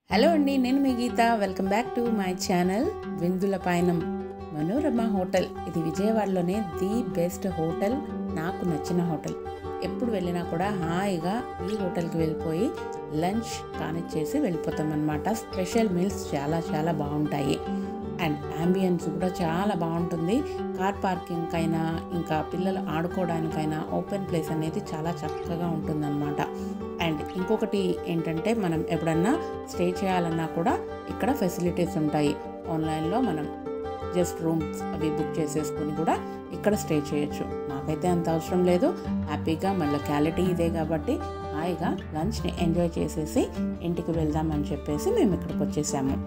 hello అండి నేను మీ Geetha welcome back to my channel విందుల పయనం మనోరమ హోటల్ ఇది విజయవాడలోనే ది బెస్ట్ హోటల్ నాకు నచ్చిన హోటల్ ఎప్పుడు వెళ్ళినా కూడా హాయిగా ఈ హోటల్కి వెళ్ళిపోయి లంచ్ కానిచ్చేసి వెళ్ళిపోతాం అనమాట స్పెషల్ మీల్స్ చాలా చాలా బాగుంటాయి అండ్ అంబియన్స్ కూడా చాలా బాగుంటుంది కార్ పార్కింగ్ అయినా ఇంకా పిల్లలు ఆడుకోవడానికైనా ఓపెన్ ప్లేస్ అనేది చాలా చక్కగా ఉంటుందన్నమాట అండ్ ఇంకొకటి ఏంటంటే మనం ఎప్పుడన్నా స్టే చేయాలన్నా కూడా ఇక్కడ ఫెసిలిటీస్ ఉంటాయి ఆన్లైన్లో మనం జస్ట్ రూమ్స్ అవి బుక్ చేసేసుకొని కూడా ఇక్కడ స్టే చేయొచ్చు మాకైతే అంత అవసరం లేదు హ్యాపీగా మళ్ళీ క్వాలిటీ ఇదే కాబట్టి హాయిగా లంచ్ని ఎంజాయ్ చేసేసి ఇంటికి వెళ్దామని చెప్పేసి మేము ఇక్కడికి వచ్చేసాము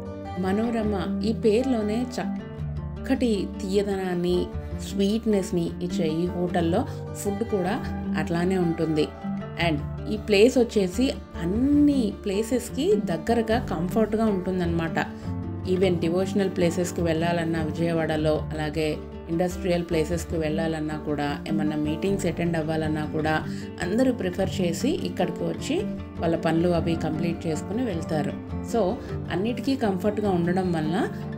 మనోరమ ఈ పేరులోనే చక్కటి తీయదనాన్ని స్వీట్నెస్ని ఇచ్చే ఈ హోటల్లో ఫుడ్ కూడా అట్లానే ఉంటుంది అండ్ ఈ ప్లేస్ వచ్చేసి అన్ని ప్లేసెస్కి దగ్గరగా కంఫర్ట్గా ఉంటుందన్నమాట ఈవెన్ డివోషనల్ ప్లేసెస్కి వెళ్ళాలన్నా విజయవాడలో అలాగే ఇండస్ట్రియల్ ప్లేసెస్కి వెళ్ళాలన్నా కూడా ఏమన్నా మీటింగ్స్ అటెండ్ అవ్వాలన్నా కూడా అందరూ ప్రిఫర్ చేసి ఇక్కడికి వచ్చి వాళ్ళ పనులు అవి కంప్లీట్ చేసుకుని వెళ్తారు సో అన్నిటికీ కంఫర్ట్గా ఉండడం వల్ల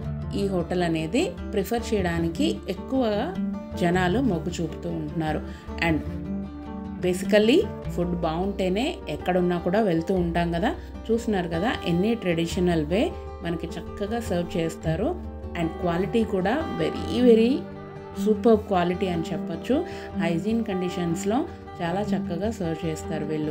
ఈ హోటల్ అనేది ప్రిఫర్ చేయడానికి ఎక్కువగా జనాలు మొగ్గు చూపుతూ ఉంటున్నారు అండ్ బేసికల్లీ ఫుడ్ బాగుంటేనే ఎక్కడున్నా కూడా వెళ్తూ ఉంటాం కదా చూస్తున్నారు కదా ఎన్ని ట్రెడిషనల్ వే మనకి చక్కగా సర్వ్ చేస్తారు అండ్ క్వాలిటీ కూడా వెరీ వెరీ సూపర్ క్వాలిటీ అని చెప్పొచ్చు హైజీన్ కండిషన్స్లో చాలా చక్కగా సర్వ్ చేస్తారు వీళ్ళు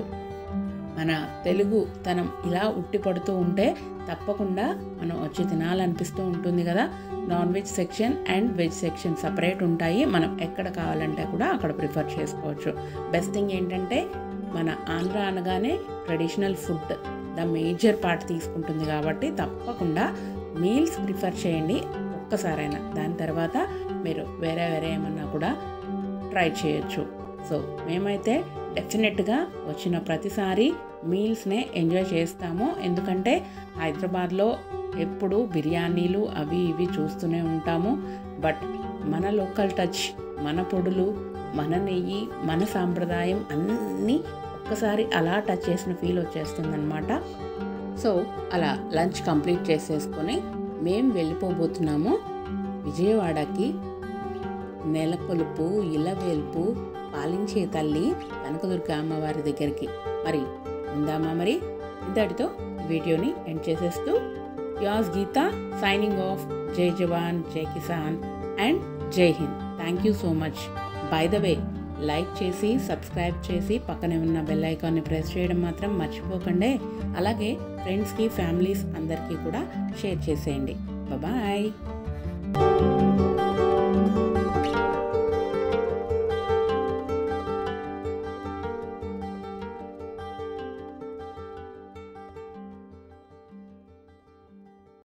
మన తెలుగు తనం ఇలా ఉట్టిపడుతూ ఉంటే తప్పకుండా మనం వచ్చి తినాలనిపిస్తూ ఉంటుంది కదా non veg section and veg section separate ఉంటాయి మనం ఎక్కడ కావాలంటే కూడా అక్కడ ప్రిఫర్ చేసుకోవచ్చు బెస్ట్ థింగ్ ఏంటంటే మన ఆంధ్ర అనగానే traditional food the major part తీసుకుంటుంది కాబట్టి తప్పకుండా మీల్స్ ప్రిఫర్ చేయండి ఒక్కసారైనా దాని తర్వాత మీరు వేరే వేరే ఏమన్నా కూడా ట్రై చేయొచ్చు సో మేమైతే డెఫినెట్గా వచ్చిన ప్రతిసారి మీల్స్నే ఎంజాయ్ చేస్తాము ఎందుకంటే హైదరాబాద్లో ఎప్పుడు బిర్యానీలు అవి ఇవి చూస్తూనే ఉంటాము బట్ మన లోకల్ టచ్ మన పొడులు మన నెయ్యి మన సాంప్రదాయం అన్నీ ఒక్కసారి అలా టచ్ చేసిన ఫీల్ వచ్చేస్తుందన్నమాట సో అలా లంచ్ కంప్లీట్ చేసేసుకొని మేము వెళ్ళిపోబోతున్నాము విజయవాడకి నెలకొలుపు ఇలవేల్పు పాలించే తల్లి కనకదుర్గ అమ్మవారి దగ్గరికి మరి ఉందామా మరి ఇంతటితో వీడియోని ఎండ్ చేసేస్తూ యాస్ గీత సైనింగ్ ఆఫ్ జై జవాన్ జై కిసాన్ అండ్ జై హింద్ thank you so much by the way like చేసి సబ్స్క్రైబ్ చేసి పక్కనే ఉన్న బెల్ ఐకాన్ని ప్రెస్ చేయడం మాత్రం మర్చిపోకండి అలాగే ఫ్రెండ్స్కి ఫ్యామిలీస్ అందరికీ కూడా షేర్ చేసేయండి బాయ్